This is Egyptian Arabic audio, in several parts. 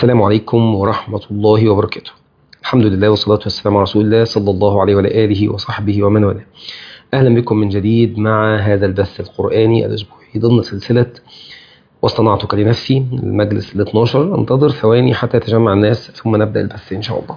السلام عليكم ورحمة الله وبركاته الحمد لله والصلاة والسلام على رسول الله صلى الله عليه وعلى آله وصحبه ومن والاه أهلا بكم من جديد مع هذا البث القرآني الأسبوعي ضمن سلسلة واصطنعتك لنفسي المجلس ال 12 انتظر ثواني حتى يتجمع الناس ثم نبدأ البث إن شاء الله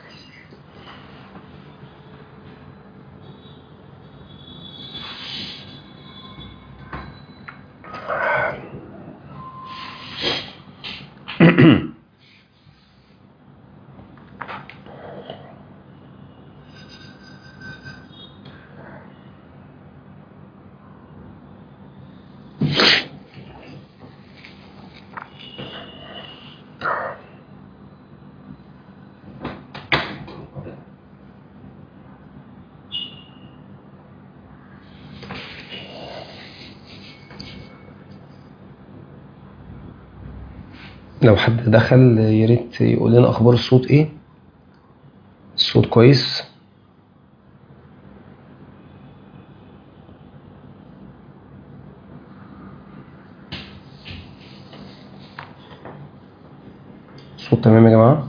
لو حد دخل يا ريت يقول لنا اخبار الصوت ايه الصوت كويس الصوت تمام يا جماعه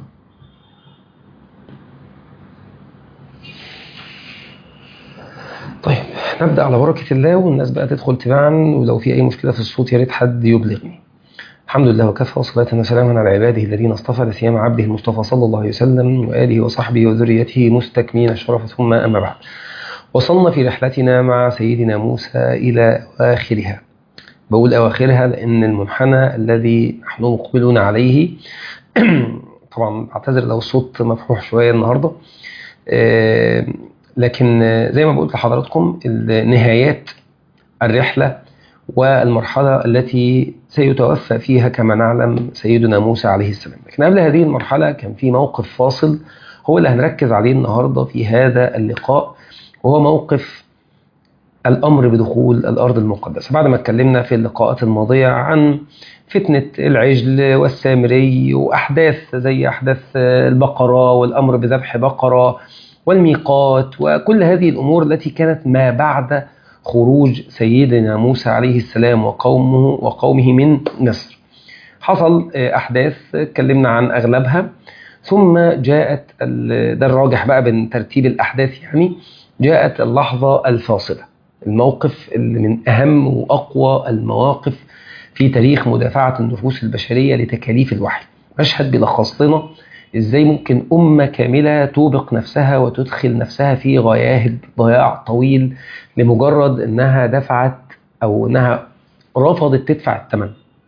طيب نبدا على بركه الله والناس بقى تدخل تباعا ولو في اي مشكله في الصوت يا ريت حد يبلغني الحمد لله وكفى وصلاة وسلاما على عباده الذين اصطفى لسيما عبده المصطفى صلى الله عليه وسلم وآله وصحبه وذريته مستكمين الشرف ثم أما بعد وصلنا في رحلتنا مع سيدنا موسى إلى أواخرها بقول أواخرها لأن المنحنى الذي نحن مقبلون عليه طبعا أعتذر لو الصوت مفروح شوية النهاردة لكن زي ما قلت لحضراتكم نهايات الرحلة والمرحلة التي سيتوفى فيها كما نعلم سيدنا موسى عليه السلام لكن قبل هذه المرحلة كان في موقف فاصل هو اللي هنركز عليه النهاردة في هذا اللقاء وهو موقف الأمر بدخول الأرض المقدسة بعد ما اتكلمنا في اللقاءات الماضية عن فتنة العجل والسامري وأحداث زي أحداث البقرة والأمر بذبح بقرة والميقات وكل هذه الأمور التي كانت ما بعد خروج سيدنا موسى عليه السلام وقومه وقومه من مصر حصل أحداث اتكلمنا عن أغلبها ثم جاءت ده الراجح بقى بين ترتيب الأحداث يعني جاءت اللحظة الفاصلة الموقف اللي من أهم وأقوى المواقف في تاريخ مدافعة النفوس البشرية لتكاليف الوحي مشهد بيلخص لنا ازاي ممكن أمة كاملة توبق نفسها وتدخل نفسها في غياهب ضياع طويل لمجرد انها دفعت او انها رفضت تدفع الثمن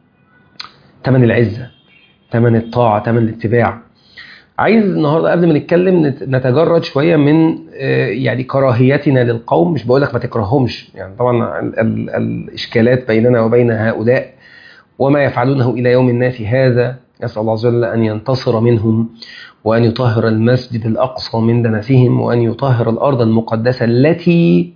ثمن العزة ثمن الطاعة ثمن الاتباع عايز النهارده قبل ما نتكلم نتجرد شويه من يعني كراهيتنا للقوم مش بقول لك ما تكرههمش يعني طبعا ال ال الاشكالات بيننا وبين هؤلاء وما يفعلونه الى يومنا في هذا نسأل الله عز وجل أن ينتصر منهم وأن يطهر المسجد الأقصى من دنسهم وأن يطهر الأرض المقدسة التي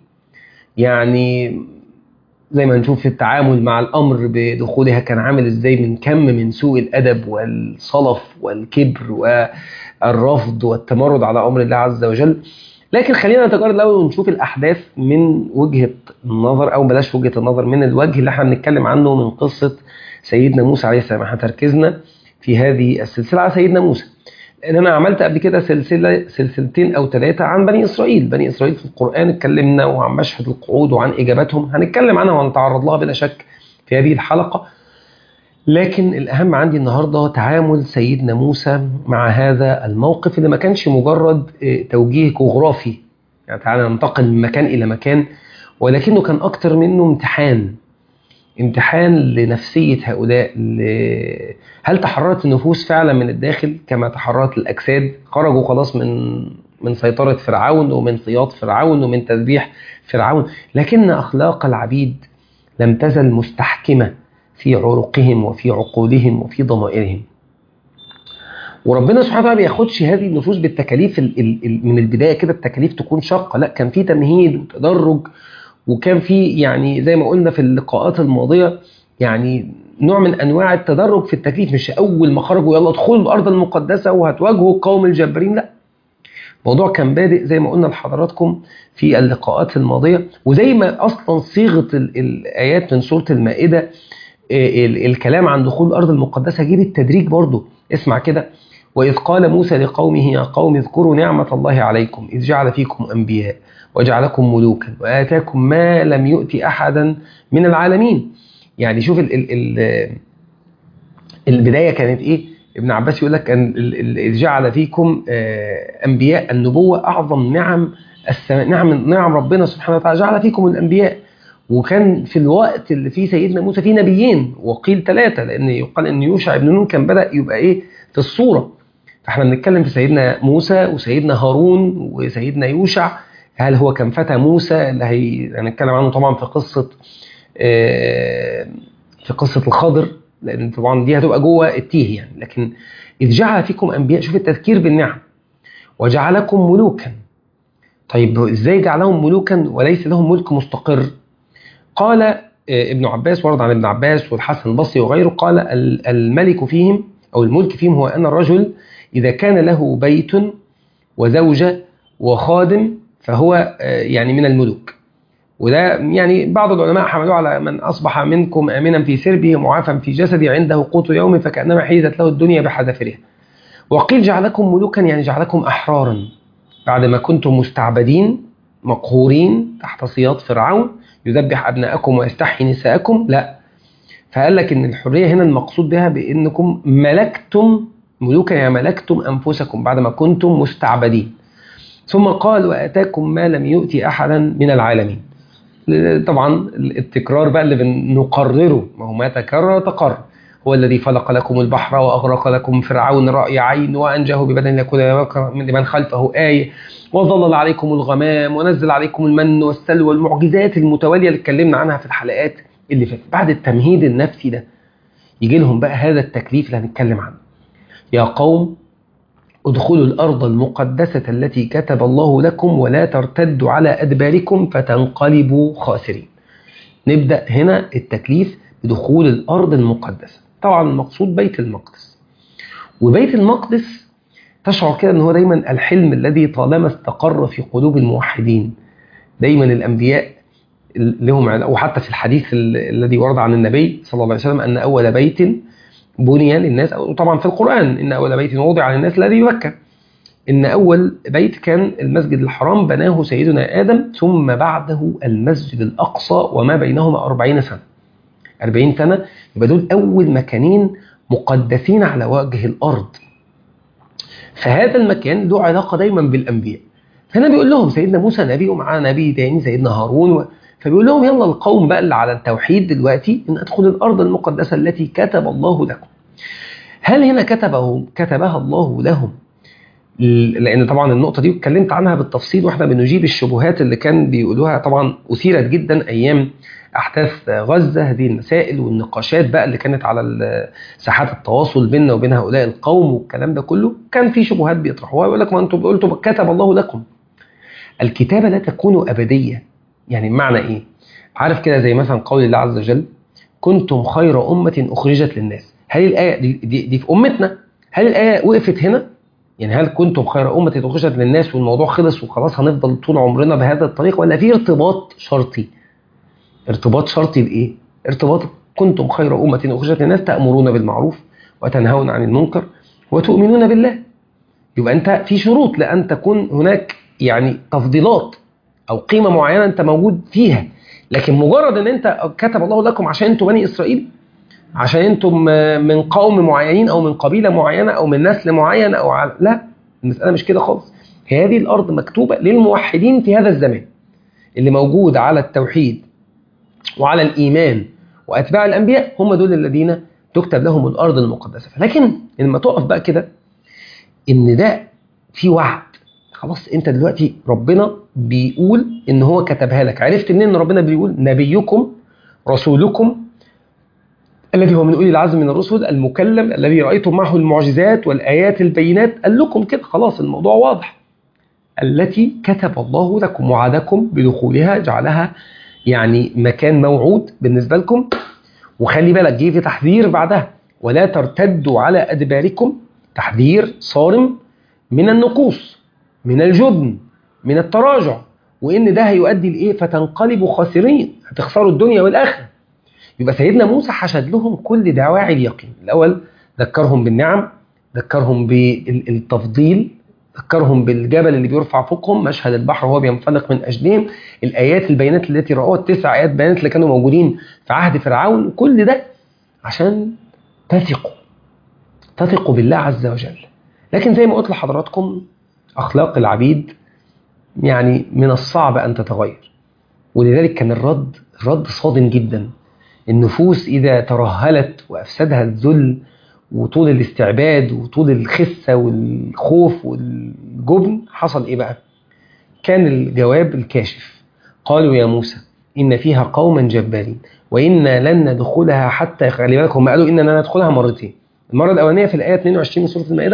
يعني زي ما نشوف في التعامل مع الأمر بدخولها كان عامل إزاي من كم من سوء الأدب والصلف والكبر والرفض والتمرد على أمر الله عز وجل لكن خلينا نتجرد الأول ونشوف الأحداث من وجهة النظر أو بلاش وجهة النظر من الوجه اللي احنا بنتكلم عنه من قصة سيدنا موسى عليه السلام احنا تركيزنا في هذه السلسلة على سيدنا موسى لأن أنا عملت قبل كده سلسلة سلسلتين أو ثلاثة عن بني إسرائيل بني إسرائيل في القرآن اتكلمنا وعن مشهد القعود وعن إجاباتهم هنتكلم عنها وهنتعرض لها بلا شك في هذه الحلقة لكن الأهم عندي النهاردة تعامل سيدنا موسى مع هذا الموقف اللي ما كانش مجرد توجيه جغرافي يعني تعالى ننتقل من مكان إلى مكان ولكنه كان أكتر منه امتحان امتحان لنفسية هؤلاء هل تحررت النفوس فعلا من الداخل كما تحررت الأجساد خرجوا خلاص من من سيطرة فرعون ومن صياط فرعون ومن تذبيح فرعون لكن أخلاق العبيد لم تزل مستحكمة في عروقهم وفي عقولهم وفي ضمائرهم وربنا سبحانه وتعالى ما بياخدش هذه النفوس بالتكاليف ال ال من البدايه كده التكاليف تكون شاقه لا كان في تمهيد وتدرج وكان في يعني زي ما قلنا في اللقاءات الماضيه يعني نوع من انواع التدرج في التكليف مش اول ما خرجوا يلا ادخلوا الارض المقدسه وهتواجهوا القوم الجبارين لا الموضوع كان بادئ زي ما قلنا لحضراتكم في اللقاءات الماضيه وزي ما اصلا صيغه الايات من سوره المائده ال- الكلام عن دخول الارض المقدسه جه بالتدريج برضه اسمع كده واذ قال موسى لقومه يا قوم اذكروا نعمه الله عليكم اذ جعل فيكم انبياء وجعلكم ملوكا واتاكم ما لم يؤت احدا من العالمين يعني شوف ال ال ال البدايه كانت ايه ابن عباس يقول لك ان ال- ال- اذ جعل فيكم آه، انبياء النبوه اعظم نعم الس- نعم نعم ربنا سبحانه وتعالى جعل فيكم الانبياء وكان في الوقت اللي فيه سيدنا موسى فيه نبيين وقيل ثلاثه لان يقال ان يوشع بن نون كان بدا يبقى ايه في الصوره فاحنا بنتكلم في سيدنا موسى وسيدنا هارون وسيدنا يوشع هل هو كان فتى موسى اللي هي هنتكلم عنه طبعا في قصه آه، في قصه الخضر لان طبعا دي هتبقى جوه التيه يعني لكن اذ جعل فيكم انبياء شوف التذكير بالنعم وجعلكم ملوكا طيب ازاي جعلهم ملوكا وليس لهم ملك مستقر قال آه، ابن عباس ورد عن ابن عباس والحسن البصري وغيره قال ال- الملك فيهم او الملك فيهم هو ان الرجل اذا كان له بيت وزوجه وخادم فهو آه، يعني من الملوك وده يعني بعض العلماء حملوه على من اصبح منكم امنا في سربه معافى في جسده عنده قوت يوم فكانما حيزت له الدنيا بحذافيرها. وقيل جعلكم ملوكا يعني جعلكم احرارا بعد ما كنتم مستعبدين مقهورين تحت صياط فرعون يذبح ابناءكم ويستحيي نساءكم لا فقال لك ان الحريه هنا المقصود بها بانكم ملكتم ملوكا يعني ملكتم انفسكم بعد ما كنتم مستعبدين ثم قال واتاكم ما لم يؤتي احدا من العالمين طبعا التكرار بقى اللي بنقرره ما هو ما تكرر تقر هو الذي فلق لكم البحر واغرق لكم فرعون راي عين وانجاه ببدن يكون لمن خلفه ايه وظلل عليكم الغمام ونزل عليكم المن والسلوى والمعجزات المتواليه اللي اتكلمنا عنها في الحلقات اللي فاتت بعد التمهيد النفسي ده يجي لهم بقى هذا التكليف اللي هنتكلم عنه يا قوم ادخلوا الأرض المقدسة التي كتب الله لكم ولا ترتدوا على أدباركم فتنقلبوا خاسرين نبدأ هنا التكليف بدخول الأرض المقدسة طبعا المقصود بيت المقدس وبيت المقدس تشعر كده ان هو دايما الحلم الذي طالما استقر في قلوب الموحدين دايما الانبياء لهم وحتى في الحديث الذي ورد عن النبي صلى الله عليه وسلم ان اول بيت بني للناس وطبعا في القرآن إن أول بيت وضع للناس الذي ببكة إن أول بيت كان المسجد الحرام بناه سيدنا آدم ثم بعده المسجد الأقصى وما بينهما أربعين سنة أربعين سنة يبقى دول أول مكانين مقدسين على وجه الأرض فهذا المكان له علاقة دايما بالأنبياء هنا بيقول لهم سيدنا موسى نبي ومعاه نبي تاني سيدنا هارون و... فبيقول لهم يلا القوم بقى اللي على التوحيد دلوقتي ان ادخل الارض المقدسه التي كتب الله لكم. هل هنا كتبه كتبها الله لهم؟ لان طبعا النقطه دي اتكلمت عنها بالتفصيل واحنا بنجيب الشبهات اللي كان بيقولوها طبعا اثيرت جدا ايام احداث غزه هذه المسائل والنقاشات بقى اللي كانت على ساحات التواصل بيننا وبين هؤلاء القوم والكلام ده كله كان في شبهات بيطرحوها يقول لك ما انتم قلتوا كتب الله لكم. الكتابه لا تكون ابديه يعني بمعنى ايه عارف كده زي مثلا قول الله عز وجل كنتم خير أمة أخرجت للناس هل الآية دي, دي, دي في أمتنا هل الآية وقفت هنا يعني هل كنتم خير أمة أخرجت للناس والموضوع خلص وخلاص هنفضل طول عمرنا بهذا الطريق ولا في ارتباط شرطي ارتباط شرطي بإيه ارتباط كنتم خير أمة أخرجت للناس تأمرون بالمعروف وتنهون عن المنكر وتؤمنون بالله يبقى أنت في شروط لأن تكون هناك يعني تفضيلات او قيمه معينه انت موجود فيها لكن مجرد ان انت كتب الله لكم عشان انتم بني اسرائيل عشان انتم من قوم معينين او من قبيله معينه او من نسل معين او على لا المساله مش كده خالص هذه الارض مكتوبه للموحدين في هذا الزمان اللي موجود على التوحيد وعلى الايمان واتباع الانبياء هم دول الذين تكتب لهم الارض المقدسه لكن لما تقف بقى كده ان ده في وعد خلاص انت دلوقتي ربنا بيقول ان هو كتبها لك عرفت منين ان ربنا بيقول نبيكم رسولكم الذي هو من اولي العزم من الرسل المكلم الذي رايتم معه المعجزات والايات البينات قال لكم كده خلاص الموضوع واضح التي كتب الله لكم وعدكم بدخولها جعلها يعني مكان موعود بالنسبه لكم وخلي بالك جه في تحذير بعدها ولا ترتدوا على ادباركم تحذير صارم من النقوص من الجبن من التراجع وان ده هيؤدي لايه فتنقلبوا خاسرين هتخسروا الدنيا والاخره يبقى سيدنا موسى حشد لهم كل دواعي اليقين الاول ذكرهم بالنعم ذكرهم بالتفضيل ذكرهم بالجبل اللي بيرفع فوقهم مشهد البحر وهو بينفلق من اجلهم الايات البينات التي راوها التسع ايات بيانات اللي كانوا موجودين في عهد فرعون كل ده عشان تثقوا تثقوا بالله عز وجل لكن زي ما قلت لحضراتكم اخلاق العبيد يعني من الصعب ان تتغير ولذلك كان الرد الرد صادم جدا النفوس اذا ترهلت وافسدها الذل وطول الاستعباد وطول الخسة والخوف والجبن حصل ايه بقى كان الجواب الكاشف قالوا يا موسى إن فيها قوما جبارين وإنا لن ندخلها حتى خلي بالك هم قالوا إننا ندخلها مرتين المرة الأولانية في الآية 22 من سورة المائدة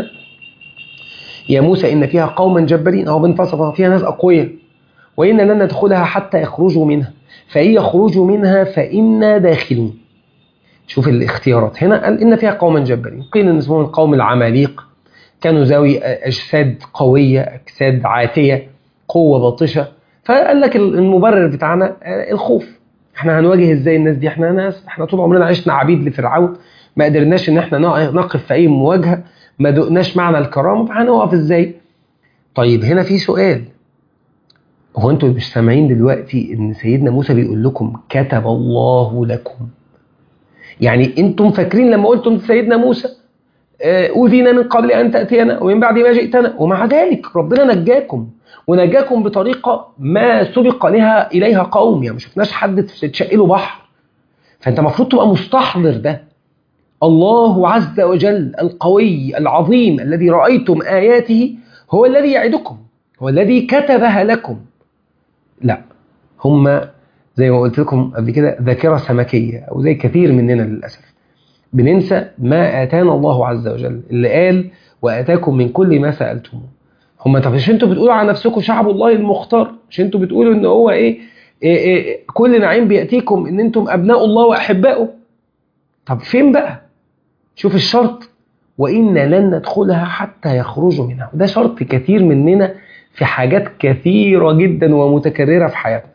يا موسى إن فيها قوما جبارين أو بنفصل فيها ناس أقوياء وإنا لن ندخلها حتى يخرجوا منها فإن يخرجوا منها فإنا داخلون شوف الاختيارات هنا قال إن فيها قوما جبارين قيل إن اسمهم القوم العماليق كانوا ذوي أجساد قوية أجساد عاتية قوة باطشة فقال لك المبرر بتاعنا الخوف احنا هنواجه ازاي الناس دي احنا ناس احنا طول عمرنا عشنا عبيد لفرعون ما قدرناش ان احنا نقف في اي مواجهه ما دقناش معنى الكرامه فهنقف ازاي طيب هنا في سؤال هو انتوا مش سامعين دلوقتي ان سيدنا موسى بيقول لكم كتب الله لكم يعني انتم فاكرين لما قلتم سيدنا موسى اوذينا من قبل ان تاتينا ومن بعد ما جئتنا ومع ذلك ربنا نجاكم ونجاكم بطريقه ما سبق لها اليها قوم يعني ما شفناش حد تشقله بحر فانت المفروض تبقى مستحضر ده الله عز وجل القوي العظيم الذي رايتم اياته هو الذي يعدكم هو الذي كتبها لكم لا هم زي ما قلت لكم قبل كده ذاكره سمكيه او زي كثير مننا للاسف بننسى ما اتانا الله عز وجل اللي قال واتاكم من كل ما سالتموه هم طب مش انتوا بتقولوا على نفسكم شعب الله المختار مش انتوا بتقولوا ان هو ايه, إيه, إيه كل نعيم بياتيكم ان انتم ابناء الله واحباؤه طب فين بقى شوف الشرط وإنا لن ندخلها حتى يخرجوا منها وده شرط كثير مننا في حاجات كثيرة جدا ومتكررة في حياتنا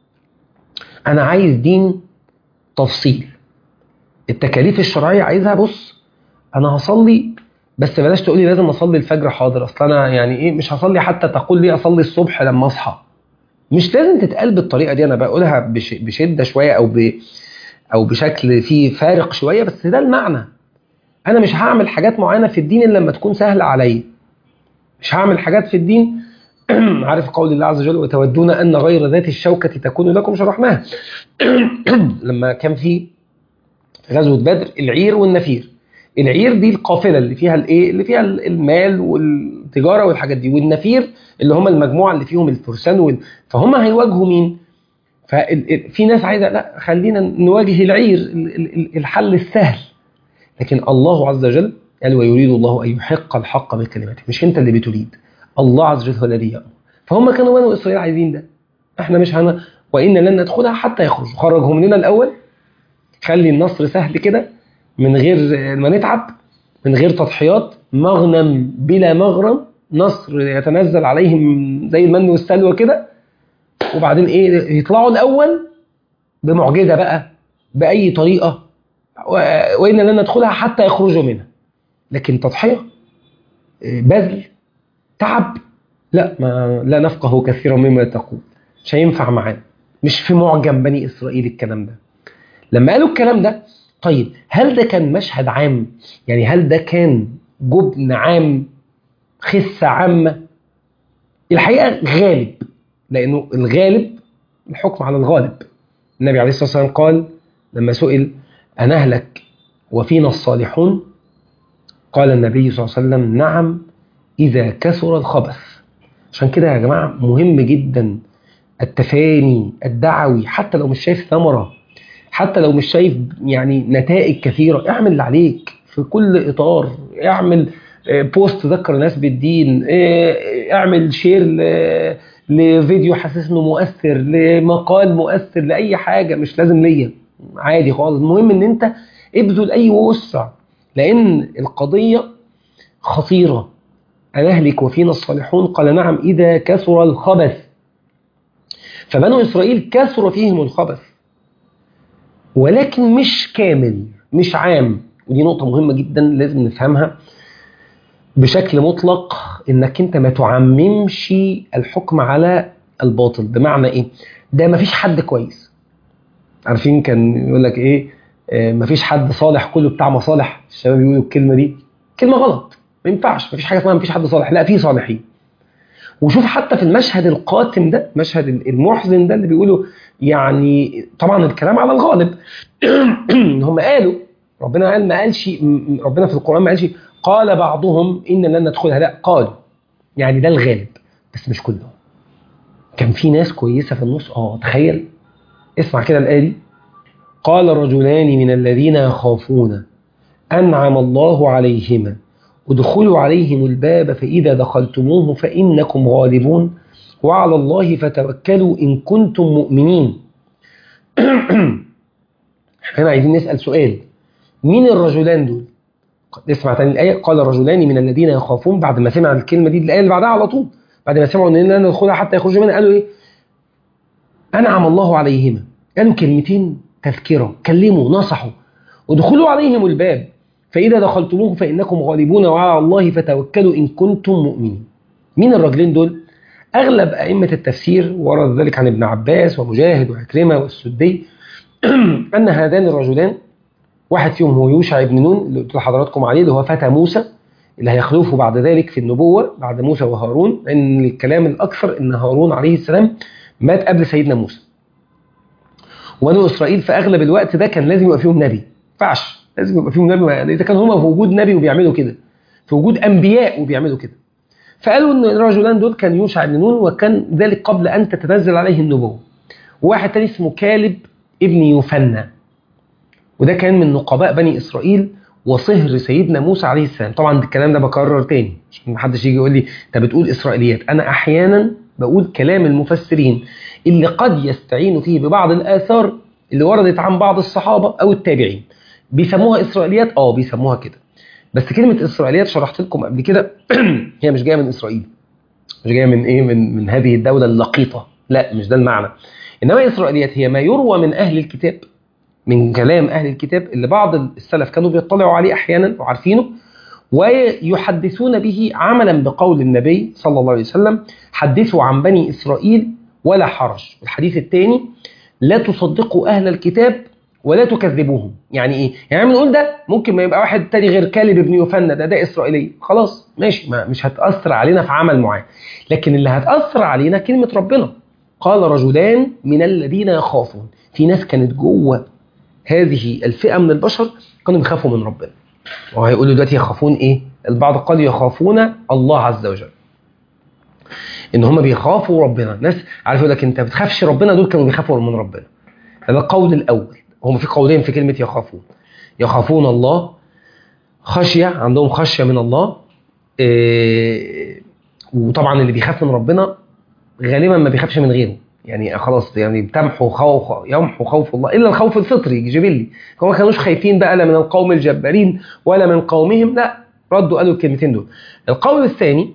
أنا عايز دين تفصيل التكاليف الشرعية عايزها بص أنا هصلي بس بلاش تقولي لازم أصلي الفجر حاضر أصل أنا يعني إيه مش هصلي حتى تقول لي أصلي الصبح لما أصحى مش لازم تتقال بالطريقة دي أنا بقولها بش بشدة شوية أو ب أو بشكل فيه فارق شوية بس ده المعنى انا مش هعمل حاجات معينه في الدين الا لما تكون سهله عليا مش هعمل حاجات في الدين عارف قول الله عز وجل وتودون ان غير ذات الشوكه تكون لكم شرحناها لما كان في غزوه بدر العير والنفير العير دي القافله اللي فيها الايه اللي فيها المال والتجاره والحاجات دي والنفير اللي هم المجموعه اللي فيهم الفرسان وال... فهم هيواجهوا مين ففي ناس عايزه لا خلينا نواجه العير الحل السهل لكن الله عز وجل قال ويريد الله أن يحق الحق بكلماته مش أنت اللي بتريد الله عز وجل هو الذي يأمر فهم كانوا بنو إسرائيل عايزين ده احنا مش هن وإن لن ندخلها حتى يخرجوا خرجهم مننا الأول خلي النصر سهل كده من غير ما نتعب من غير تضحيات مغنم بلا مغرم نصر يتنزل عليهم زي المن والسلوى كده وبعدين ايه يطلعوا الأول بمعجزة بقى بأي طريقة وإن لن ندخلها حتى يخرجوا منها لكن تضحية بذل تعب لا ما لا نفقه كثيرا مما تقول مش هينفع معانا مش في معجم بني إسرائيل الكلام ده لما قالوا الكلام ده طيب هل ده كان مشهد عام يعني هل ده كان جبن عام خسة عامة الحقيقة غالب لأنه الغالب الحكم على الغالب النبي عليه الصلاة والسلام قال لما سئل أنهلك وفينا الصالحون قال النبي صلى الله عليه وسلم نعم إذا كثر الخبث عشان كده يا جماعة مهم جدا التفاني الدعوي حتى لو مش شايف ثمرة حتى لو مش شايف يعني نتائج كثيرة اعمل اللي عليك في كل إطار اعمل بوست تذكر الناس بالدين اعمل شير لفيديو حاسس انه مؤثر لمقال مؤثر لأي حاجة مش لازم ليا عادي خالص المهم ان انت ابذل اي وسع لان القضيه خطيره انهلك وفينا الصالحون قال نعم اذا كثر الخبث فبنو اسرائيل كثر فيهم الخبث ولكن مش كامل مش عام ودي نقطة مهمة جدا لازم نفهمها بشكل مطلق انك انت ما تعممش الحكم على الباطل بمعنى ايه ده ما فيش حد كويس عارفين كان يقول لك ايه آه ما فيش حد صالح كله بتاع مصالح الشباب يقولوا الكلمة دي كلمة غلط ما ينفعش ما فيش حاجة اسمها ما فيش حد صالح لا في صالحين وشوف حتى في المشهد القاتم ده مشهد المحزن ده اللي بيقولوا يعني طبعا الكلام على الغالب هم قالوا ربنا قال ما قالش ربنا في القرآن ما قالش قال بعضهم إن لن ندخلها لا قالوا يعني ده الغالب بس مش كلهم كان في ناس كويسة في النص اه تخيل اسمع كده الآية دي قال رجلان من الذين يخافون أنعم الله عليهما ادخلوا عليهم الباب فإذا دخلتموه فإنكم غالبون وعلى الله فتوكلوا إن كنتم مؤمنين احنا عايزين نسأل سؤال مين الرجلان دول اسمع تاني الآية قال رجلان من الذين يخافون بعد ما سمع الكلمة دي الآية اللي بعدها على طول بعد ما سمعوا ان لا ندخلها حتى يخرجوا منها قالوا ايه أنعم الله عليهما قالوا كلمتين تذكرة كلموا نصحوا ودخلوا عليهم الباب فإذا دخلتموه فإنكم غالبون وعلى الله فتوكلوا إن كنتم مؤمنين مين الرجلين دول؟ أغلب أئمة التفسير ورد ذلك عن ابن عباس ومجاهد وعكرمة والسدي أن هذان الرجلان واحد فيهم هو يوشع بن نون اللي قلت لحضراتكم عليه اللي هو فتى موسى اللي هيخلفه بعد ذلك في النبوة بعد موسى وهارون لأن الكلام الأكثر أن هارون عليه السلام مات قبل سيدنا موسى وبنو إسرائيل في أغلب الوقت ده كان لازم يبقى فيهم نبي فعش لازم يبقى فيهم نبي إذا كان هما في وجود نبي وبيعملوا كده في وجود أنبياء وبيعملوا كده فقالوا ان الرجلان دول كان يوشع بن نون وكان ذلك قبل ان تتنزل عليه النبوه. وواحد تاني اسمه كالب ابن يوفنا. وده كان من نقباء بني اسرائيل وصهر سيدنا موسى عليه السلام، طبعا الكلام ده بكرر تاني عشان ما حدش يجي يقول لي انت بتقول اسرائيليات، انا احيانا بقول كلام المفسرين اللي قد يستعين فيه ببعض الاثار اللي وردت عن بعض الصحابه او التابعين. بيسموها اسرائيليات؟ اه بيسموها كده. بس كلمة إسرائيليات شرحت لكم قبل كده هي مش جاية من إسرائيل مش جاية من إيه من, من هذه الدولة اللقيطة لا مش ده المعنى إنما إسرائيليات هي ما يروى من أهل الكتاب من كلام أهل الكتاب اللي بعض السلف كانوا بيطلعوا عليه أحيانا وعارفينه ويحدثون به عملا بقول النبي صلى الله عليه وسلم حدثوا عن بني إسرائيل ولا حرج الحديث الثاني لا تصدقوا أهل الكتاب ولا تكذبوهم يعني ايه يعني بنقول ده ممكن ما يبقى واحد تاني غير كالب ابن يوفنا ده ده اسرائيلي خلاص ماشي ما مش هتاثر علينا في عمل معين لكن اللي هتاثر علينا كلمه ربنا قال رجلان من الذين يخافون في ناس كانت جوه هذه الفئه من البشر كانوا بيخافوا من ربنا وهيقولوا دلوقتي يخافون ايه البعض قال يخافون الله عز وجل ان هم بيخافوا ربنا ناس عارف يقول لك انت بتخافش ربنا دول كانوا بيخافوا من ربنا هذا القول الاول هم في قولين في كلمة يخافون يخافون الله خشية عندهم خشية من الله إيه وطبعا اللي بيخاف من ربنا غالبا ما بيخافش من غيره يعني خلاص يعني بتمحو خوف يمحو خوف الله الا الخوف الفطري جبلي هم ما كانوش خايفين بقى لا من القوم الجبارين ولا من قومهم لا ردوا قالوا الكلمتين دول القول الثاني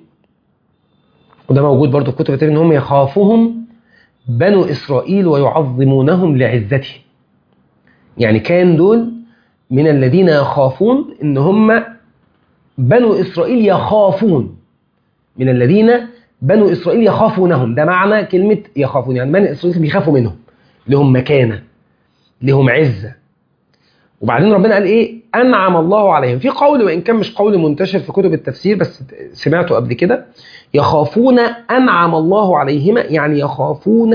وده موجود برضه في كتب التاريخ ان هم يخافهم بنو اسرائيل ويعظمونهم لعزتهم يعني كان دول من الذين يخافون ان هم بنو اسرائيل يخافون من الذين بنو اسرائيل يخافونهم ده معنى كلمه يخافون يعني بني اسرائيل بيخافوا منهم لهم مكانه لهم عزه وبعدين ربنا قال ايه انعم الله عليهم في قول وان كان مش قول منتشر في كتب التفسير بس سمعته قبل كده يخافون انعم الله عليهما يعني يخافون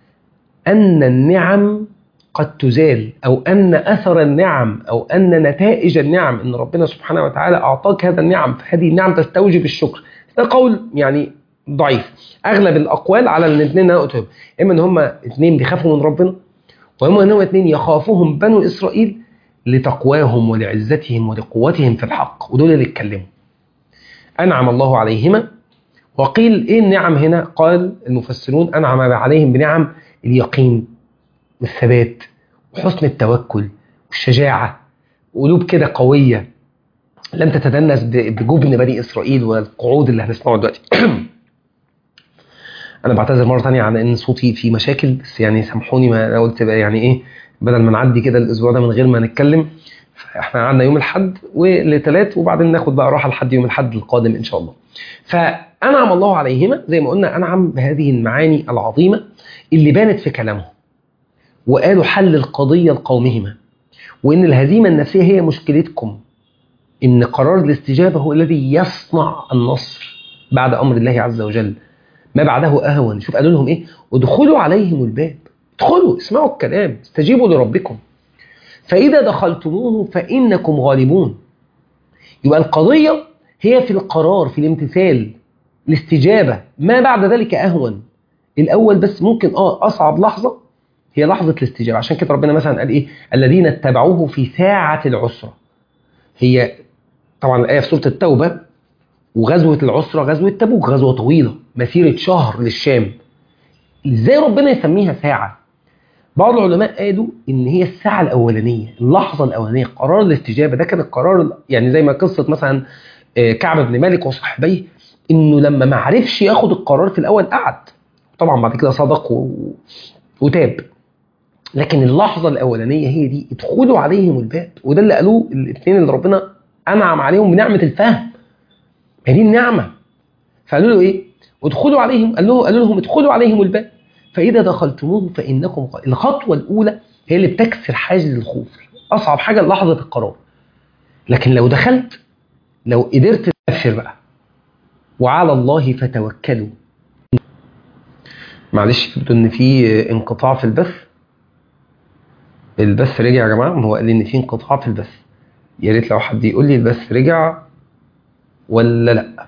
ان النعم قد تزال أو أن أثر النعم أو أن نتائج النعم أن ربنا سبحانه وتعالى أعطاك هذا النعم فهذه النعم تستوجب الشكر ده قول يعني ضعيف أغلب الأقوال على الاثنين اللي أنا قلتهم إما أن هم اثنين بيخافوا من ربنا وإما أن هم اثنين يخافوهم بنو إسرائيل لتقواهم ولعزتهم ولقوتهم في الحق ودول اللي اتكلموا أنعم الله عليهما وقيل إيه النعم هنا قال المفسرون أنعم عليهم بنعم اليقين والثبات وحسن التوكل والشجاعة وقلوب كده قوية لم تتدنس بجبن بني إسرائيل والقعود اللي هنسمعه دلوقتي أنا بعتذر مرة تانية عن إن صوتي فيه مشاكل بس يعني سامحوني ما أنا قلت بقى يعني إيه بدل ما نعدي كده الاسبوع ده من غير ما نتكلم فاحنا قعدنا يوم الاحد ولثلاث وبعدين ناخد بقى راحه لحد يوم الاحد القادم ان شاء الله فانعم الله عليهما زي ما قلنا انعم بهذه المعاني العظيمه اللي بانت في كلامهم وقالوا حل القضيه لقومهما وان الهزيمه النفسيه هي مشكلتكم ان قرار الاستجابه هو الذي يصنع النصر بعد امر الله عز وجل ما بعده اهون شوف قالوا لهم ايه ادخلوا عليهم الباب ادخلوا اسمعوا الكلام استجيبوا لربكم فاذا دخلتموه فانكم غالبون يبقى القضيه هي في القرار في الامتثال الاستجابه ما بعد ذلك اهون الاول بس ممكن اه اصعب لحظه هي لحظه الاستجابه عشان كده ربنا مثلا قال ايه الذين اتبعوه في ساعه العسره هي طبعا الايه في سوره التوبه وغزوه العسره غزوه تبوك غزوه طويله مسيره شهر للشام ازاي ربنا يسميها ساعه بعض العلماء قالوا ان هي الساعه الاولانيه اللحظه الاولانيه قرار الاستجابه ده كان القرار يعني زي ما قصه مثلا كعب بن مالك وصحبيه انه لما ما عرفش ياخد القرار في الاول قعد طبعا بعد كده صدق و... وتاب لكن اللحظه الاولانيه هي دي ادخلوا عليهم الباب وده اللي قالوه الاثنين اللي ربنا انعم عليهم بنعمه الفهم هذه النعمه فقالوا له ايه ادخلوا عليهم قال له قالوا لهم ادخلوا عليهم الباب فاذا دخلتموه فانكم غ... الخطوه الاولى هي اللي بتكسر حاجز الخوف اصعب حاجه لحظه القرار لكن لو دخلت لو قدرت تبشر بقى وعلى الله فتوكلوا معلش يبدو ان في انقطاع في البث البث رجع يا جماعه هو قال لي ان في انقطاع في البث يا ريت لو حد يقول لي البث رجع ولا لا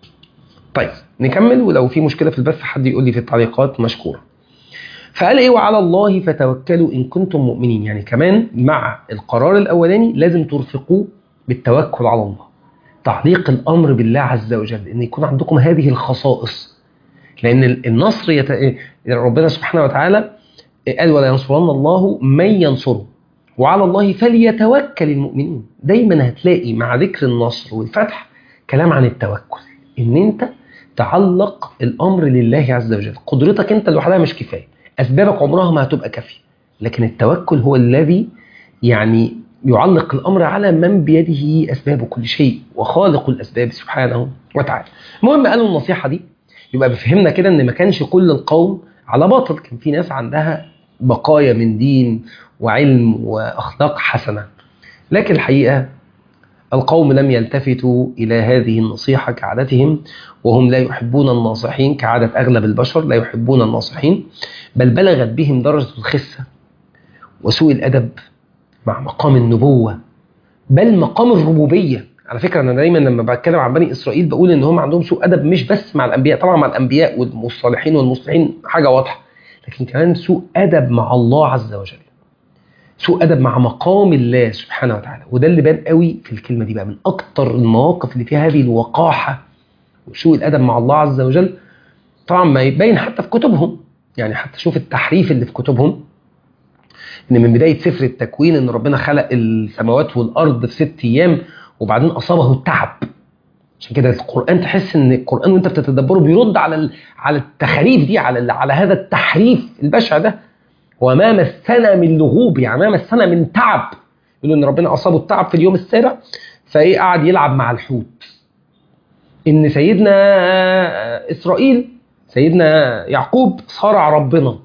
طيب نكمل ولو في مشكله في البث حد يقول لي في التعليقات مشكور فقال ايه وعلى الله فتوكلوا ان كنتم مؤمنين يعني كمان مع القرار الاولاني لازم ترفقوه بالتوكل على الله تعليق الامر بالله عز وجل ان يكون عندكم هذه الخصائص لان النصر يت... ربنا سبحانه وتعالى قال ولا ينصرن الله من ينصره وعلى الله فليتوكل المؤمنين دايما هتلاقي مع ذكر النصر والفتح كلام عن التوكل ان انت تعلق الامر لله عز وجل قدرتك انت لوحدها مش كفايه اسبابك عمرها ما هتبقى كافيه لكن التوكل هو الذي يعني يعلق الامر على من بيده اسباب كل شيء وخالق الاسباب سبحانه وتعالى المهم قالوا النصيحه دي يبقى بفهمنا كده ان ما كانش كل القوم على باطل كان في ناس عندها بقايا من دين وعلم واخلاق حسنه لكن الحقيقه القوم لم يلتفتوا الى هذه النصيحه كعادتهم وهم لا يحبون الناصحين كعاده اغلب البشر لا يحبون الناصحين بل بلغت بهم درجه الخسه وسوء الادب مع مقام النبوه بل مقام الربوبيه على فكره انا دايما لما بتكلم عن بني اسرائيل بقول ان هم عندهم سوء ادب مش بس مع الانبياء طبعا مع الانبياء والصالحين والمصلحين حاجه واضحه لكن كمان سوء ادب مع الله عز وجل سوء ادب مع مقام الله سبحانه وتعالى وده اللي بان قوي في الكلمه دي بقى من اكتر المواقف اللي فيها هذه الوقاحه وسوء الادب مع الله عز وجل طبعا ما يبين حتى في كتبهم يعني حتى شوف التحريف اللي في كتبهم ان من بدايه سفر التكوين ان ربنا خلق السماوات والارض في ست ايام وبعدين اصابه التعب عشان كده القران تحس ان القران وانت بتتدبره بيرد على على التخاريف دي على على هذا التحريف البشع ده وما مسنا من لغوب يعني ما مسنا من تعب يقولوا ان ربنا اصابه التعب في اليوم السابع فايه قعد يلعب مع الحوت ان سيدنا اسرائيل سيدنا يعقوب صارع ربنا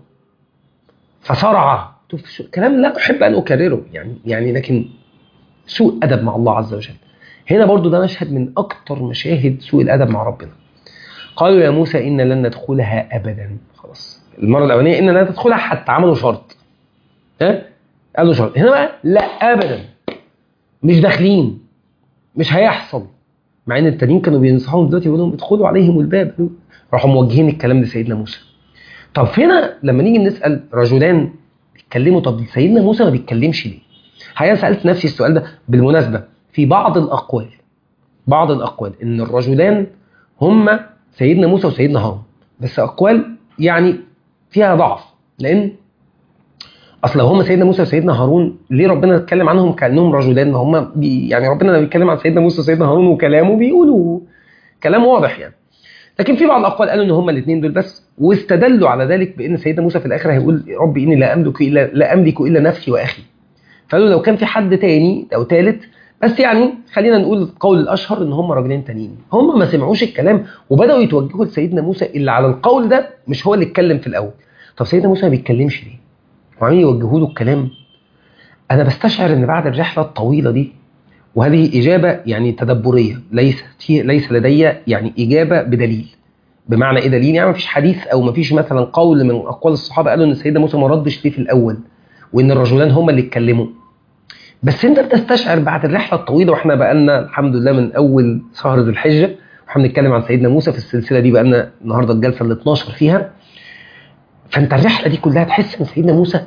فصرع كلام لا احب ان اكرره يعني يعني لكن سوء ادب مع الله عز وجل هنا برضو ده مشهد من اكتر مشاهد سوء الادب مع ربنا قالوا يا موسى ان لن ندخلها ابدا خلاص المره الاولانيه ان لن تدخلها حتى عملوا شرط ها قالوا شرط هنا بقى لا ابدا مش داخلين مش هيحصل مع ان التانيين كانوا بينصحوهم دلوقتي يقولوا لهم ادخلوا عليهم الباب راحوا موجهين الكلام لسيدنا موسى طب هنا لما نيجي نسال رجلان بيتكلموا طب سيدنا موسى ما بيتكلمش ليه؟ حقيقه سالت نفسي السؤال ده بالمناسبه في بعض الاقوال بعض الاقوال ان الرجلان هم سيدنا موسى وسيدنا هارون بس اقوال يعني فيها ضعف لان اصل هم سيدنا موسى وسيدنا هارون ليه ربنا اتكلم عنهم كانهم رجلان ما هم بي يعني ربنا لما بيتكلم عن سيدنا موسى وسيدنا هارون وكلامه بيقولوا كلام واضح يعني لكن في بعض الاقوال قالوا ان هما الاثنين دول بس واستدلوا على ذلك بان سيدنا موسى في الاخر هيقول ربي اني لا املك الا لا املك الا نفسي واخي فقالوا لو كان في حد تاني او ثالث بس يعني خلينا نقول القول الاشهر ان هم راجلين تانيين هم ما سمعوش الكلام وبداوا يتوجهوا لسيدنا موسى اللي على القول ده مش هو اللي اتكلم في الاول طب سيدنا موسى ما بيتكلمش ليه وعمالين يوجهوا له الكلام انا بستشعر ان بعد الرحله الطويله دي وهذه اجابه يعني تدبريه ليس ليس لدي يعني اجابه بدليل بمعنى ايه دليل يعني ما فيش حديث او ما فيش مثلا قول من اقوال الصحابه قالوا ان سيدنا موسى ما ردش ليه في الاول وان الرجلان هم اللي اتكلموا بس انت بتستشعر بعد الرحله الطويله واحنا بقالنا الحمد لله من اول شهر ذي الحجه واحنا بنتكلم عن سيدنا موسى في السلسله دي بقالنا النهارده الجلسه ال 12 فيها فانت الرحله دي كلها تحس ان سيدنا موسى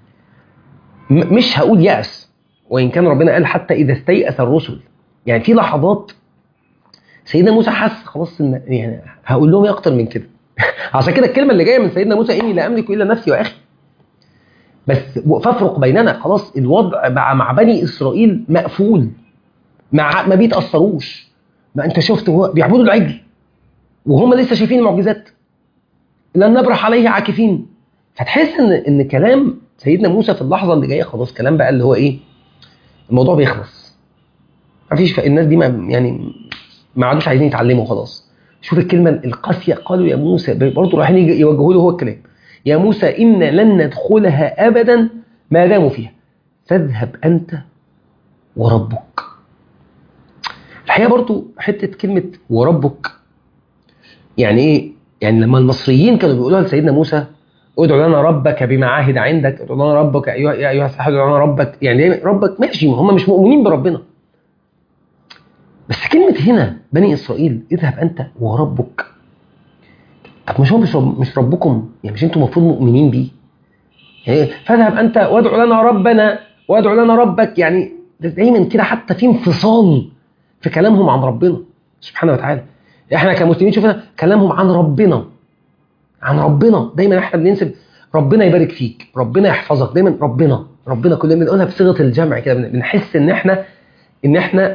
مش هقول يأس وان كان ربنا قال حتى اذا استيأس الرسل يعني في لحظات سيدنا موسى حس خلاص ان يعني هقول لهم ايه اكتر من كده عشان كده الكلمه اللي جايه من سيدنا موسى اني لا املك الا نفسي واخي بس فافرق بيننا خلاص الوضع بقى مع بني اسرائيل مقفول مع ما بيتاثروش ما انت شفت هو بيعبدوا العجل وهم لسه شايفين المعجزات لن نبرح عليه عاكفين فتحس ان ان كلام سيدنا موسى في اللحظه اللي جايه خلاص كلام بقى اللي هو ايه الموضوع بيخلص ما فيش الناس دي ما يعني ما عادوش عايزين يتعلموا خلاص شوف الكلمه القاسيه قالوا يا موسى برضه رايحين يوجهوا له هو الكلام يا موسى إن لن ندخلها أبدا ما داموا فيها فاذهب أنت وربك الحقيقة برضو حتة كلمة وربك يعني إيه يعني لما المصريين كانوا بيقولوها لسيدنا موسى ادعو لنا ربك بما عاهد عندك ادعو لنا ربك أيها يا أيها الساحر ادعو لنا ربك يعني ربك ماشي ما هم مش مؤمنين بربنا بس كلمة هنا بني إسرائيل اذهب أنت وربك طب مش هو مش رب مش ربكم يعني مش انتم المفروض مؤمنين بيه يعني فاذهب انت وادعو لنا ربنا وادعو لنا ربك يعني دايما كده حتى في انفصال في كلامهم عن ربنا سبحانه وتعالى احنا كمسلمين شوفنا كلامهم عن ربنا عن ربنا دايما احنا بننسب ربنا يبارك فيك ربنا يحفظك دايما ربنا ربنا كلنا بنقولها بصيغه الجمع كده بنحس ان احنا ان احنا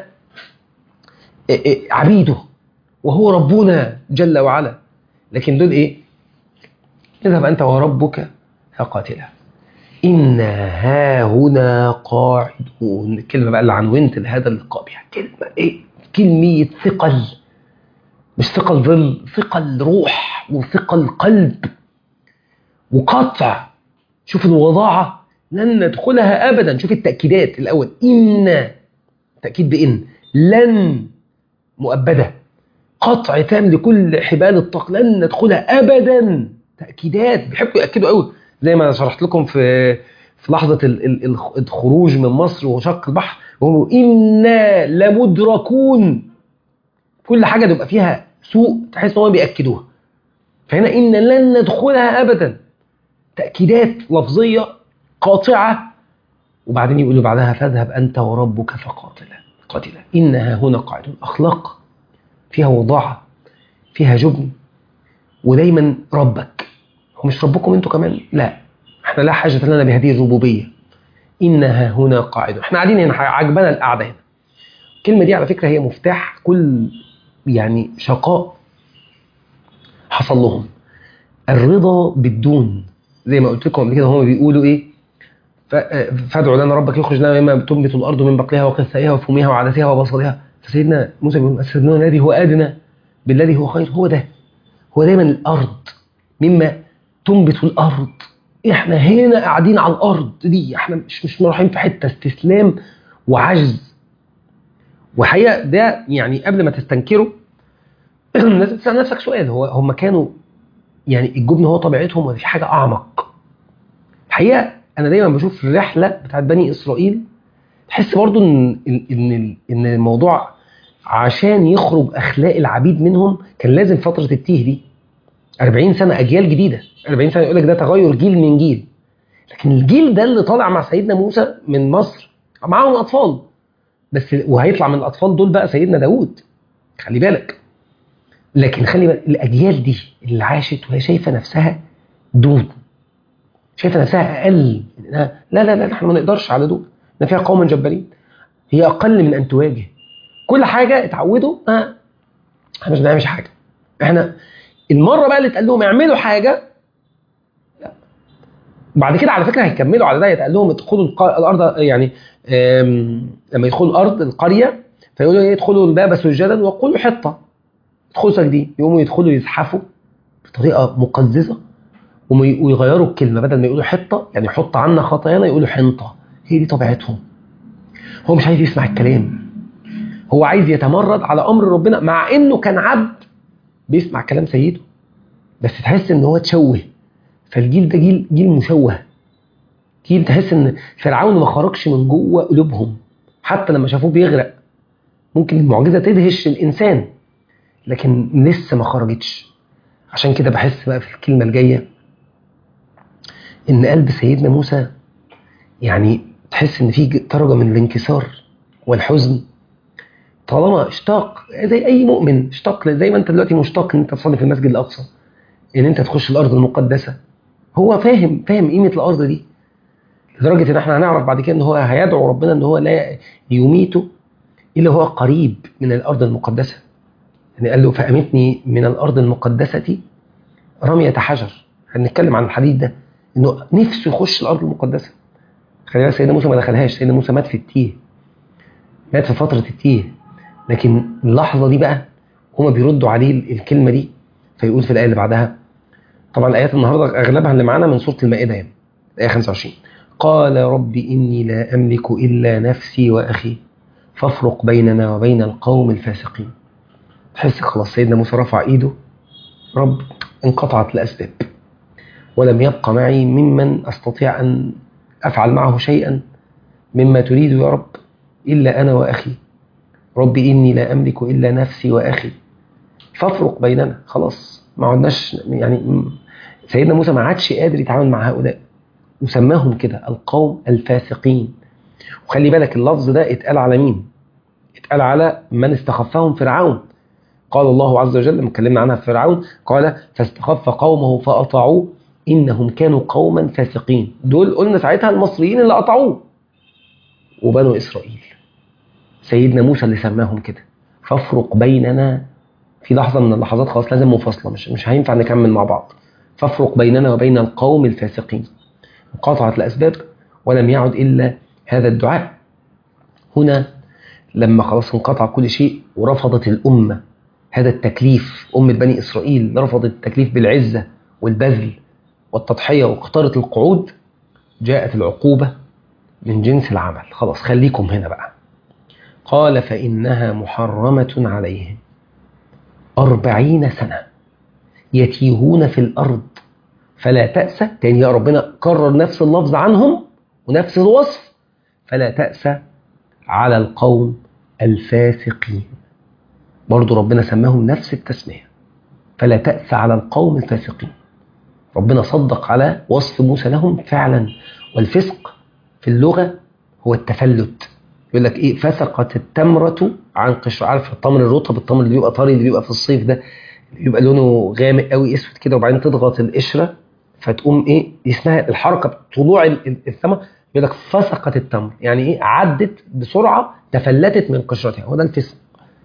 عبيده وهو ربنا جل وعلا لكن دول ايه اذهب انت وربك فقاتلا إنا ها هنا قاعدون الكلمة بقى اللي عنونت لهذا اللقاء بها كلمة ايه كلمة ثقل مش ثقل ظل ثقل روح وثقل قلب وقطع شوف الوضاعة لن ندخلها أبدا شوف التأكيدات الأول إن تأكيد بإن لن مؤبدة قطع تام لكل حبال الطاق لن ندخلها ابدا تاكيدات بيحبوا ياكدوا قوي زي ما شرحت لكم في في لحظه ال ال الخروج من مصر وشق البحر وهم انا لمدركون كل حاجه تبقى فيها سوء تحس ان هم بياكدوها فهنا ان لن ندخلها ابدا تاكيدات لفظيه قاطعه وبعدين يقولوا بعدها فاذهب انت وربك فقاتلا قاتلا انها هنا قاعدون اخلاق فيها وضاعة فيها جبن ودايما ربك هو مش ربكم انتوا كمان لا احنا لا حاجة لنا بهذه الربوبية إنها هنا قاعدة احنا قاعدين هنا عجبنا القعدة هنا الكلمة دي على فكرة هي مفتاح كل يعني شقاء حصل لهم الرضا بالدون زي ما قلت لكم قبل كده هم بيقولوا ايه فادعوا لنا ربك يخرج لنا مما تنبت الارض من بقلها وقثائها وفومها وعدسها وبصلها فسيدنا موسى بيقول أسرنا الذي هو أدنى بالذي هو خير هو ده هو دايما الأرض مما تنبت الأرض احنا هنا قاعدين على الأرض دي احنا مش مش رايحين في حتة استسلام وعجز وحقيقة ده يعني قبل ما تستنكره لازم تسأل نفسك سؤال هو هم كانوا يعني الجبن هو طبيعتهم ولا في حاجة أعمق الحقيقة أنا دايما بشوف الرحلة بتاعت بني إسرائيل تحس برضو ان ان ان الموضوع عشان يخرج اخلاق العبيد منهم كان لازم فتره التيه دي 40 سنه اجيال جديده 40 سنه يقول لك ده تغير جيل من جيل لكن الجيل ده اللي طالع مع سيدنا موسى من مصر معاهم اطفال بس وهيطلع من الاطفال دول بقى سيدنا داوود خلي بالك لكن خلي بالك الاجيال دي اللي عاشت وهي شايفه نفسها دون شايفه نفسها اقل لا لا لا احنا ما نقدرش على دول ان فيها قوما جبارين هي اقل من ان تواجه كل حاجه اتعودوا اه احنا مش بنعملش حاجه احنا المره بقى اللي اتقال لهم اعملوا حاجه لا بعد كده على فكره هيكملوا على ده يتقال لهم ادخلوا الق- الارض يعني آم، لما يدخلوا الارض القريه فيقولوا ايه ادخلوا الباب سجدا وقولوا حطه ادخلوا ساجدين يقوموا يدخلوا يزحفوا بطريقه مقززه وم- ويغيروا الكلمه بدل ما يقولوا حطه يعني حط عنا خطايانا يقولوا حنطه هي دي طبيعتهم هو مش عايز يسمع الكلام هو عايز يتمرد على امر ربنا مع انه كان عبد بيسمع كلام سيده بس تحس ان هو اتشوه فالجيل ده جيل جيل مشوه جيل تحس ان فرعون ما خرجش من جوه قلوبهم حتى لما شافوه بيغرق ممكن المعجزه تدهش الانسان لكن لسه ما خرجتش عشان كده بحس بقى في الكلمه الجايه ان قلب سيدنا موسى يعني تحس ان في درجه من الانكسار والحزن طالما اشتاق زي اي مؤمن اشتاق زي ما انت دلوقتي مشتاق ان انت تصلي في المسجد الاقصى ان انت تخش الارض المقدسه هو فاهم فاهم قيمه الارض دي لدرجه ان احنا هنعرف بعد كده ان هو هيدعو ربنا ان هو لا يميته الا هو قريب من الارض المقدسه يعني قال له فامتني من الارض المقدسه رميه حجر هنتكلم عن الحديث ده انه نفسه يخش الارض المقدسه خلي بالك سيدنا موسى ما دخلهاش سيدنا موسى مات في التيه مات في فتره التيه لكن اللحظه دي بقى هما بيردوا عليه الكلمه دي فيقول في الايه اللي بعدها طبعا الايات النهارده اغلبها اللي معانا من سوره المائده يعني الايه 25 قال رب اني لا املك الا نفسي واخي فافرق بيننا وبين القوم الفاسقين تحس خلاص سيدنا موسى رفع ايده رب انقطعت الاسباب ولم يبق معي ممن استطيع ان افعل معه شيئا مما تريد يا رب الا انا واخي رب اني لا املك الا نفسي واخي فافرق بيننا خلاص ما عدناش يعني م- سيدنا موسى ما عادش قادر يتعامل مع هؤلاء وسماهم كده القوم الفاسقين وخلي بالك اللفظ ده اتقال على مين اتقال على من استخفهم فرعون قال الله عز وجل لما اتكلمنا عنها في فرعون قال فاستخف قومه فأطاعوه إنهم كانوا قوما فاسقين دول قلنا ساعتها المصريين اللي أطاعوه وبنو إسرائيل سيدنا موسى اللي سماهم كده فافرق بيننا في لحظة من اللحظات خلاص لازم مفاصلة مش مش هينفع نكمل مع بعض فافرق بيننا وبين القوم الفاسقين وقطعت الأسباب ولم يعد إلا هذا الدعاء هنا لما خلاص انقطع كل شيء ورفضت الأمة هذا التكليف أمة بني إسرائيل رفضت التكليف بالعزة والبذل والتضحية واختارت القعود جاءت العقوبة من جنس العمل خلاص خليكم هنا بقى قال فإنها محرمة عليهم أربعين سنة يتيهون في الأرض فلا تأس تاني يا ربنا كرر نفس اللفظ عنهم ونفس الوصف فلا تأس على القوم الفاسقين برضو ربنا سماهم نفس التسمية فلا تأس على القوم الفاسقين ربنا صدق على وصف موسى لهم فعلا والفسق في اللغة هو التفلت يقول لك ايه فسقت التمرة عن قشر عارف التمر الرطب التمر اللي بيبقى طري اللي بيبقى في الصيف ده اللي بيبقى لونه غامق قوي اسود كده وبعدين تضغط القشرة فتقوم ايه اسمها الحركة طلوع ال- ال- الثمر يقول لك فسقت التمر يعني ايه عدت بسرعة تفلتت من قشرتها هو ده الفسق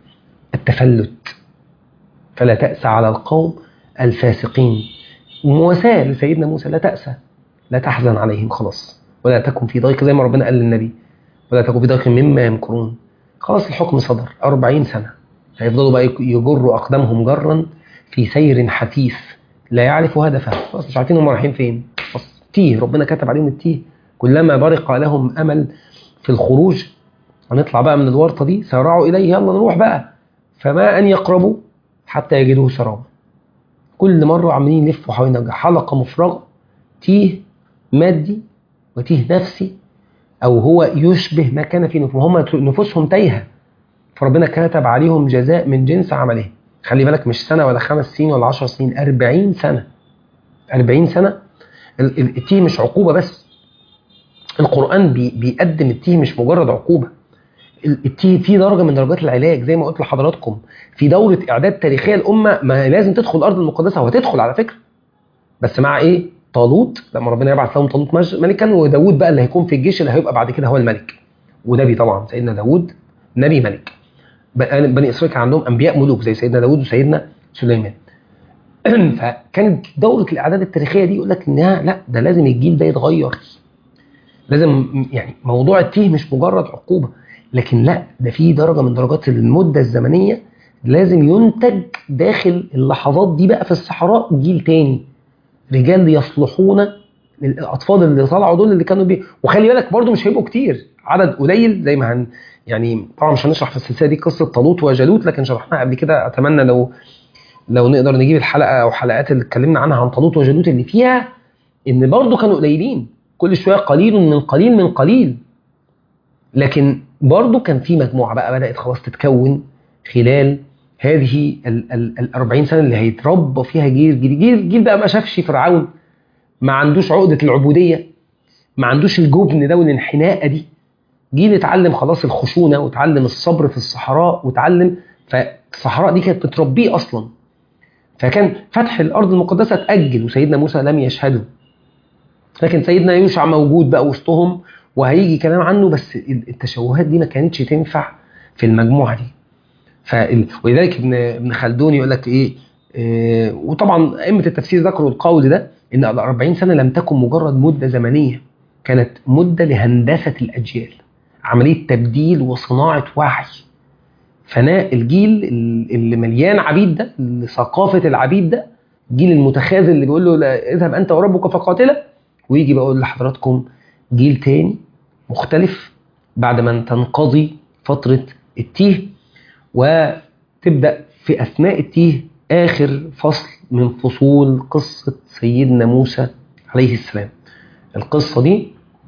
التفلت فلا تأس على القوم الفاسقين مواساة لسيدنا موسى لا تأسى لا تحزن عليهم خلاص ولا تكن في ضيق زي ما ربنا قال للنبي ولا تكن في ضيق مما يمكرون خلاص الحكم صدر أربعين سنة هيفضلوا بقى يجروا أقدامهم جرا في سير حثيث لا يعرف هدفه خلاص مش عارفين هم رايحين فين خلاص تيه ربنا كتب عليهم التيه كلما برق لهم أمل في الخروج هنطلع بقى من الورطة دي سارعوا إليه يلا نروح بقى فما أن يقربوا حتى يجدوه سرابا كل مرة عمالين يلفوا حوالين حلقة مفرغة تيه مادي وتيه نفسي أو هو يشبه ما كان في نفوسهم هم نفوسهم تايهة فربنا كتب عليهم جزاء من جنس عملهم خلي بالك مش سنة ولا خمس سنين ولا عشر سنين أربعين سنة أربعين سنة ال- ال- التيه مش عقوبة بس القرآن بي بيقدم التيه مش مجرد عقوبة ال- التيه في درجة من درجات العلاج زي ما قلت لحضراتكم في دورة إعداد تاريخية الأمة ما لازم تدخل الأرض المقدسة وهتدخل على فكرة بس مع إيه؟ طالوت لما ربنا يبعث لهم طالوت مج- ملكا وداوود بقى اللي هيكون في الجيش اللي هيبقى بعد كده هو الملك ونبي طبعا سيدنا داوود نبي ملك بقى- بني إسرائيل كان عندهم أنبياء ملوك زي سيدنا داوود وسيدنا سليمان فكانت دوره الاعداد التاريخيه دي يقول لك انها لا ده لازم الجيل ده يتغير لازم يعني موضوع التيه مش مجرد عقوبه لكن لا ده في درجه من درجات المده الزمنيه لازم ينتج داخل اللحظات دي بقى في الصحراء جيل تاني رجال يصلحون الاطفال اللي طلعوا دول اللي كانوا بي وخلي بالك برضو مش هيبقوا كتير عدد قليل زي ما هن يعني طبعا مش هنشرح في السلسله دي قصه طالوت وجالوت لكن شرحناها قبل كده اتمنى لو لو نقدر نجيب الحلقه او حلقات اللي اتكلمنا عنها عن طالوت وجالوت اللي فيها ان برضو كانوا قليلين كل شويه قليل من قليل من قليل لكن برضو كان في مجموعه بقى بدات خلاص تتكون خلال هذه ال ال ال 40 سنه اللي هيتربى فيها جيل جيل جيل, جيل بقى ما شافش فرعون ما عندوش عقده العبوديه ما عندوش الجبن ده والانحناءه دي جيل اتعلم خلاص الخشونه وتعلم الصبر في الصحراء وتعلم فالصحراء دي كانت بتربيه اصلا فكان فتح الارض المقدسه اتاجل وسيدنا موسى لم يشهده لكن سيدنا يوشع موجود بقى وسطهم وهيجي كلام عنه بس التشوهات دي ما كانتش تنفع في المجموعه دي فال... ولذلك ابن ابن خلدون يقول لك ايه, إيه وطبعا ائمه التفسير ذكروا القول ده ان ال 40 سنه لم تكن مجرد مده زمنيه كانت مده لهندسه الاجيال عمليه تبديل وصناعه وعي فناء الجيل اللي مليان عبيد ده ثقافه العبيد ده الجيل المتخاذل اللي بيقول له لا اذهب انت وربك فقاتلا ويجي بقول لحضراتكم جيل تاني مختلف بعد ما تنقضي فتره التيه وتبدا في اثناء التيه اخر فصل من فصول قصه سيدنا موسى عليه السلام القصه دي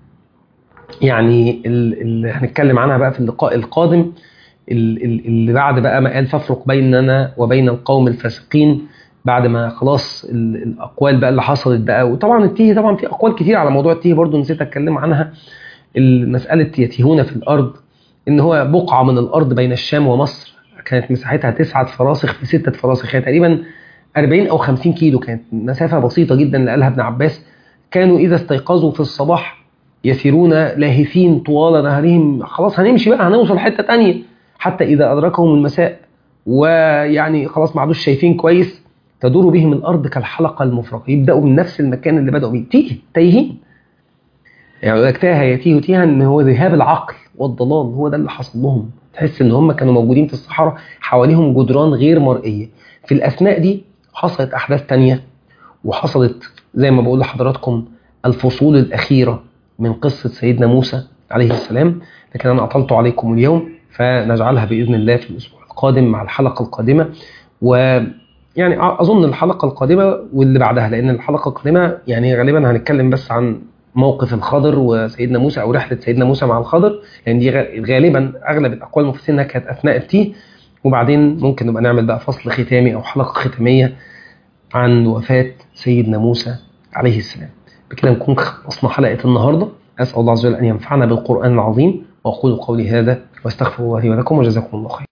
يعني اللي هنتكلم عنها بقى في اللقاء القادم اللي بعد بقى ما قال فافرق بيننا وبين القوم الفاسقين بعد ما خلاص الاقوال بقى اللي حصلت بقى وطبعا التيه طبعا في اقوال كتير على موضوع التيه برضو نسيت اتكلم عنها مساله يتيهون في الارض ان هو بقعه من الارض بين الشام ومصر كانت مساحتها تسعة فراسخ في ستة فراسخ يعني تقريبا 40 أو 50 كيلو كانت مسافة بسيطة جدا اللي قالها ابن عباس كانوا إذا استيقظوا في الصباح يسيرون لاهثين طوال نهرهم خلاص هنمشي بقى هنوصل حتة تانية حتى إذا أدركهم المساء ويعني خلاص ما عادوش شايفين كويس تدور بهم الأرض كالحلقة المفرغة يبدأوا من نفس المكان اللي بدأوا بيه تيه تايهين يعني يقول لك تاه يتيه تيها ان هو ذهاب العقل والضلال هو ده اللي حصل لهم تحس ان هم كانوا موجودين في الصحراء حواليهم جدران غير مرئيه في الاثناء دي حصلت احداث تانية وحصلت زي ما بقول لحضراتكم الفصول الاخيره من قصه سيدنا موسى عليه السلام لكن انا اطلت عليكم اليوم فنجعلها باذن الله في الاسبوع القادم مع الحلقه القادمه و يعني اظن الحلقه القادمه واللي بعدها لان الحلقه القادمه يعني غالبا هنتكلم بس عن موقف الخضر وسيدنا موسى او رحله سيدنا موسى مع الخضر لان دي غالبا اغلب الاقوال المفسرين انها كانت اثناء التيه وبعدين ممكن نبقى نعمل بقى فصل ختامي او حلقه ختاميه عن وفاه سيدنا موسى عليه السلام بكده نكون خلصنا حلقه النهارده اسال الله عز وجل ان ينفعنا بالقران العظيم واقول قولي هذا واستغفر الله لي ولكم وجزاكم الله خير